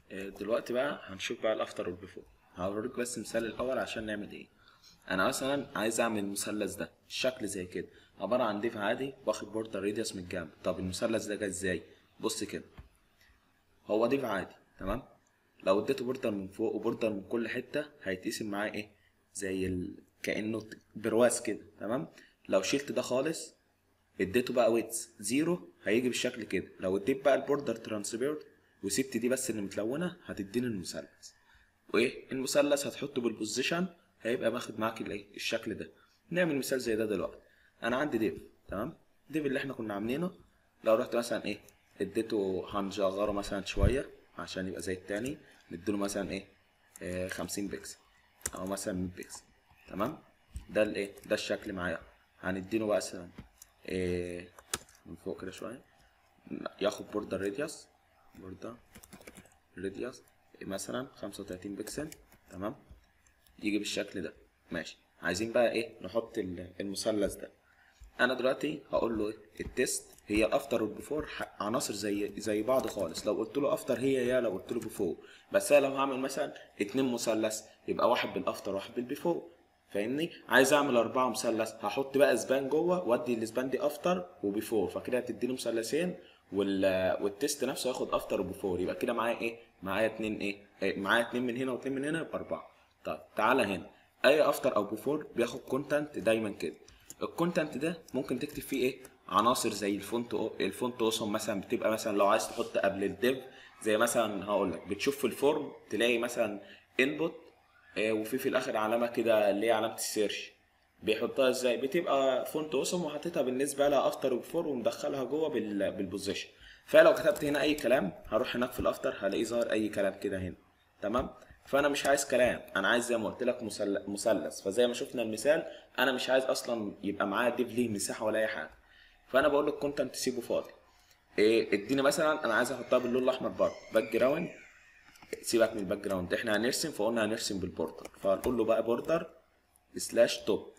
آه، دلوقتي بقى هنشوف بقى الافتر والبيفور هوريك بس مثال الاول عشان نعمل ايه انا مثلا عايز اعمل المثلث ده الشكل زي كده عباره عن ديف عادي واخد بوردر راديوس من الجنب طب المثلث ده جه ازاي بص كده هو ديف عادي تمام لو اديته بوردر من فوق وبوردر من كل حته هيتقسم معاه ايه زي ال... كانه برواز كده تمام لو شلت ده خالص اديته بقى ويتس زيرو هيجي بالشكل كده لو اديت بقى البوردر ترانسبيرت وسبت دي بس اللي متلونه هتديني المثلث وايه المثلث هتحطه بالبوزيشن هيبقى ماخد معاك الايه الشكل ده نعمل مثال زي ده دلوقتي انا عندي ديف تمام ديف اللي احنا كنا عاملينه لو رحت مثلا ايه اديته هنصغره مثلا شويه عشان يبقى زي التاني نديله مثلا ايه آه 50 بكسل او مثلا 100 بكسل تمام ده الايه ده الشكل معايا هنديله بقى مثلا إيه من فوق كده شويه ياخد بوردر راديوس بوردر راديوس مثلا 35 بكسل تمام يجي بالشكل ده ماشي عايزين بقى ايه نحط ال- المثلث ده انا دلوقتي هقول له ايه التيست هي الافتر والبيفور ح- عناصر زي زي بعض خالص لو قلت له افتر هي يا لو قلت له بيفور بس انا لو هعمل مثلا اتنين مثلث يبقى واحد بالافتر واحد بالبيفور فاهمني عايز اعمل اربعه مثلث هحط بقى اسبان جوه وادي الاسبان دي افتر وبيفور فكده هتديني مثلثين وال... والتيست نفسه هياخد افتر وبيفور يبقى كده معايا ايه معايا اتنين ايه, إيه؟ معايا اتنين من هنا واتنين من هنا يبقى اربعه طيب تعالى هنا اي افتر او بيفور بياخد كونتنت دايما كده الكونتنت ده ممكن تكتب فيه ايه عناصر زي الفونت أو الفونت اوسم مثلا بتبقى مثلا لو عايز تحط قبل الديف زي مثلا هقول لك بتشوف في الفورم تلاقي مثلا انبوت وفي في الاخر علامه كده اللي هي علامه السيرش بيحطها ازاي بتبقى فونت اوسم وحاططها بالنسبه لها افتر وبفور ومدخلها جوه بال- بالبوزيشن فلو كتبت هنا اي كلام هروح هناك في الافتر هلاقيه ظاهر اي كلام كده هنا تمام فانا مش عايز كلام انا عايز زي ما قلت لك مثل- مثلث فزي ما شفنا المثال انا مش عايز اصلا يبقى معايا ديف ليه مساحه ولا اي حاجه فانا بقول لك كونتنت سيبه فاضي إيه اديني مثلا انا عايز احطها باللون الاحمر برضه باك جراوند سيبك من الباك جراوند احنا هنرسم فقلنا هنرسم بالبوردر فهنقول له بقى بوردر سلاش توب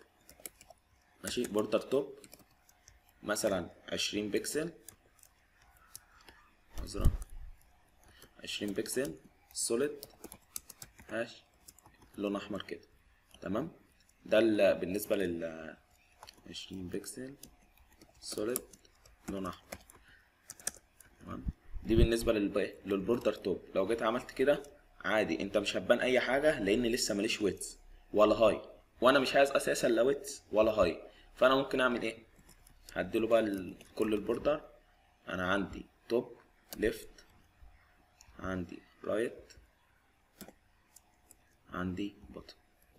ماشي بوردر توب مثلا 20 بكسل عذرا 20 بكسل سوليد هاش لون احمر كده تمام ده ال- بالنسبه لل 20 بكسل سوليد لون احمر تمام دي بالنسبه للب... للبوردر توب لو جيت عملت كده عادي انت مش هتبان اي حاجه لان لسه ماليش ويتس ولا هاي وانا مش عايز اساسا لا ويتس ولا هاي فانا ممكن اعمل ايه هديله بقى ال- كل البوردر انا عندي توب ليفت عندي رايت عندي بوتtom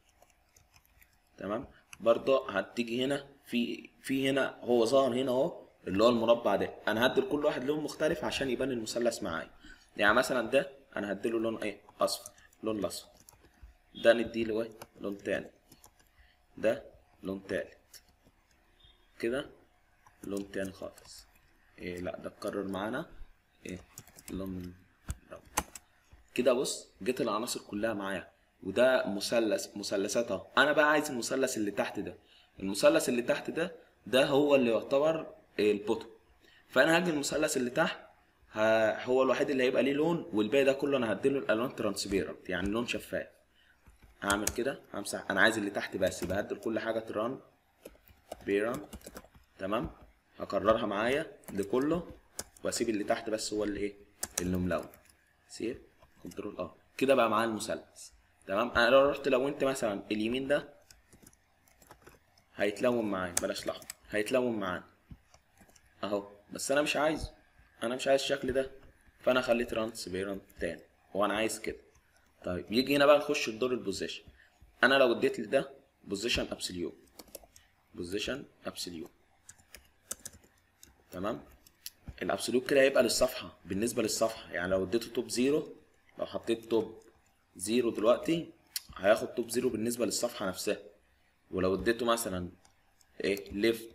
تمام برضه هتيجي هنا في في هنا هو ظاهر هنا اهو اللي هو المربع ده انا هدي لكل واحد لون مختلف عشان يبان المثلث معايا يعني مثلا ده انا هديله لون ايه اصفر لون الاصفر ده نديله ايه لون تاني ده لون تالت كده لون تاني خالص إيه لا ده اتكرر معانا ايه لون ده. كده بص جت العناصر كلها معايا وده مثلث مثلثات اهو انا بقى عايز المثلث اللي تحت ده المثلث اللي تحت ده ده هو اللي يعتبر البوتو فانا هاجي المثلث اللي تحت ه- هو الوحيد اللي هيبقى ليه لون والباقي ده كله انا هديله الالوان ترانسبيرنت يعني لون شفاف هعمل كده همسح انا عايز اللي تحت بس بهدل كل حاجه تران بيران تمام هكررها معايا لكله واسيب اللي تحت بس هو اللي ايه اللي ملون سيف كنترول اه كده بقى معايا المثلث تمام انا لو رحت لونت مثلا اليمين ده هيتلون معايا بلاش لحظه هيتلون معانا اهو بس انا مش عايزه انا مش عايز الشكل ده فانا خليه ترانسبيرنت تاني وانا عايز كده طيب يجي هنا بقى نخش الدور البوزيشن انا لو اديت لده بوزيشن ابسوليوت بوزيشن ابسوليوت تمام الابسوليوت كده هيبقى للصفحه بالنسبه للصفحه يعني لو اديته توب زيرو لو حطيت توب زيرو دلوقتي هياخد توب زيرو بالنسبه للصفحه نفسها ولو اديته مثلا ايه ليفت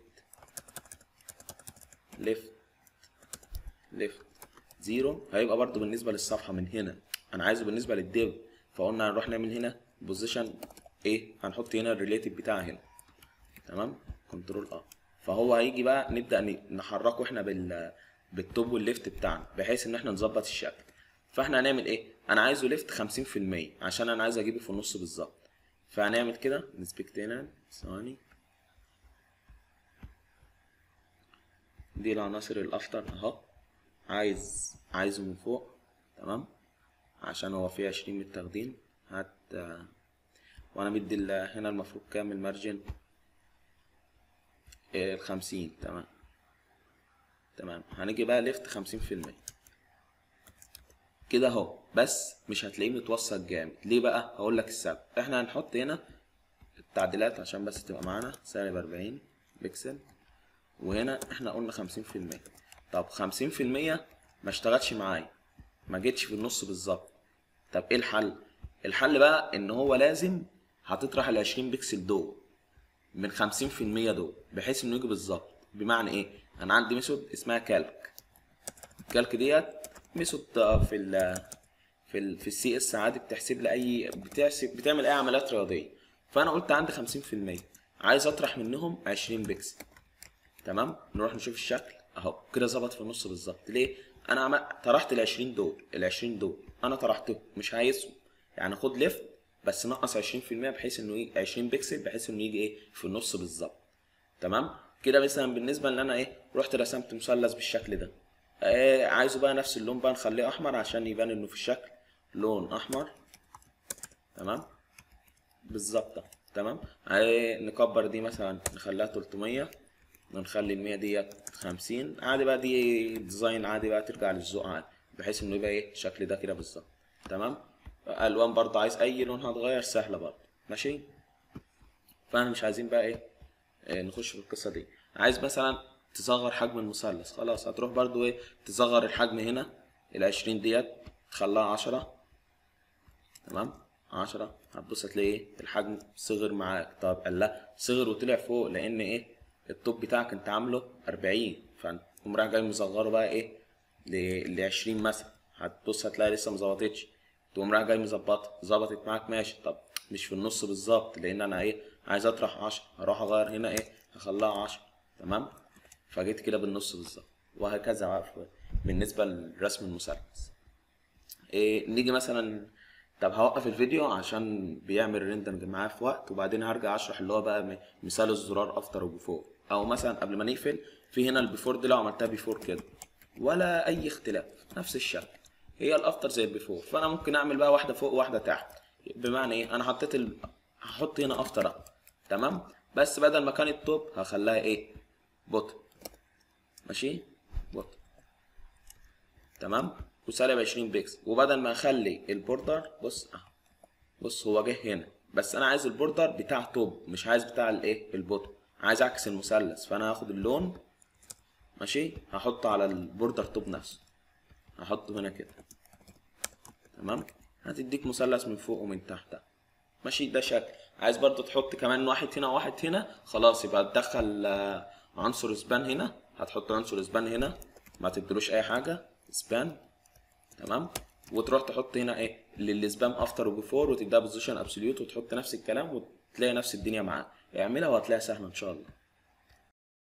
ليفت ليفت زيرو هيبقى برضو بالنسبه للصفحه من هنا انا عايزه بالنسبه للديف فقلنا هنروح نعمل هنا بوزيشن ايه هنحط هنا الريليتيف بتاع هنا تمام كنترول اه فهو هيجي بقى نبدا ن- نحركه احنا بال بالتوب والليفت بتاعنا بحيث ان احنا نظبط الشكل فاحنا هنعمل ايه انا عايزه ليفت 50% عشان انا عايز اجيبه في النص بالظبط فهنعمل كده نسبكت هنا ثواني دي العناصر الافتر اهو عايز عايزه من فوق تمام عشان هو فيه عشرين متاخدين هات وانا مدي ال- هنا المفروض كام المارجن الخمسين تمام تمام هنيجي بقى ليفت خمسين في المية كده اهو بس مش هتلاقيه متوسط جامد ليه بقى هقول لك السبب احنا هنحط هنا التعديلات عشان بس تبقى معانا سالب 40 بكسل وهنا احنا قلنا خمسين في المية طب خمسين في المية ما اشتغلش معايا ما جيتش في النص بالظبط طب ايه الحل الحل بقى ان هو لازم هتطرح ال 20 بكسل دول من 50% دول بحيث انه يجي بالظبط بمعنى ايه انا عندي ميثود اسمها كالك الكالك ديت ميثود في ال في ال في السي اس عادي بتحسب لي اي بتحسب بتعمل اي عمليات رياضيه فانا قلت عندي 50% عايز اطرح منهم 20 بكسل تمام نروح نشوف الشكل اهو كده ظبط في النص بالظبط ليه انا عمل طرحت ال 20 دول ال 20 دول انا طرحتهم مش عايزهم يعني خد ليفت بس نقص 20% بحيث انه ايه 20 بكسل بحيث انه يجي ايه في النص بالظبط تمام كده مثلا بالنسبه ان انا ايه رحت رسمت مثلث بالشكل ده آه عايزه بقى نفس اللون بقى نخليه احمر عشان يبان انه في الشكل لون احمر تمام بالظبط تمام آه نكبر دي مثلا نخليها 300 ونخلي ال 100 ديت 50 عادي بقى دي ديزاين عادي بقى ترجع للذوق عادي بحيث انه يبقى ايه الشكل ده كده بالظبط تمام الوان برضه عايز اي لون هتغير سهله برضه ماشي فاحنا مش عايزين بقى ايه آه، نخش في القصه دي عايز مثلا تصغر حجم المثلث خلاص هتروح برضه ايه تصغر الحجم هنا ال 20 ديت تخليها 10 تمام 10 هتبص هتلاقي ايه الحجم صغر معاك طب قال لا صغر وطلع فوق لان ايه التوب بتاعك انت عامله 40 فتقوم رايح جاي مصغره بقى ايه ل 20 مثلا هتبص هتلاقي لسه مظبطتش تقوم رايح جاي مظبطها ظبطت معاك ماشي طب مش في النص بالظبط لان انا ايه عايز اطرح 10 هروح اغير هنا ايه هخليها 10 تمام فجيت كده بالنص بالظبط وهكذا بقى في- بالنسبه لرسم المثلث إيه نيجي مثلا طب هوقف الفيديو عشان بيعمل ريندرنج معاه في وقت وبعدين هرجع اشرح اللي هو بقى م- مثال الزرار افتر وبيفور او مثلا قبل ما نقفل في هنا البيفور دي لو عملتها بيفور كده ولا اي اختلاف نفس الشكل هي الافتر زي البيفور فانا ممكن اعمل بقى واحده فوق وواحده تحت بمعنى ايه انا حطيت ال... هحط هنا افتر أهو. تمام بس بدل ما كان التوب هخليها ايه بوت ماشي بوت تمام وسالب 20 بيكسل وبدل ما اخلي البوردر بص اهو بص هو جه هنا بس انا عايز البوردر بتاع توب مش عايز بتاع الايه البوتو عايز اعكس المثلث فانا هاخد اللون ماشي هحطه على البوردر توب نفسه هحطه هنا كده تمام هتديك مثلث من فوق ومن تحت ماشي ده شكل عايز برضو تحط كمان واحد هنا وواحد هنا خلاص يبقى تدخل آه، عنصر سبان هنا هتحط عنصر سبان هنا ما تدلوش اي حاجه سبان تمام وتروح تحط هنا ايه للسبام افتر وبيفور وتديها بوزيشن ابسوليوت وتحط نفس الكلام وتلاقي نفس الدنيا معاك اعملها وهتلاقيها سهله ان شاء الله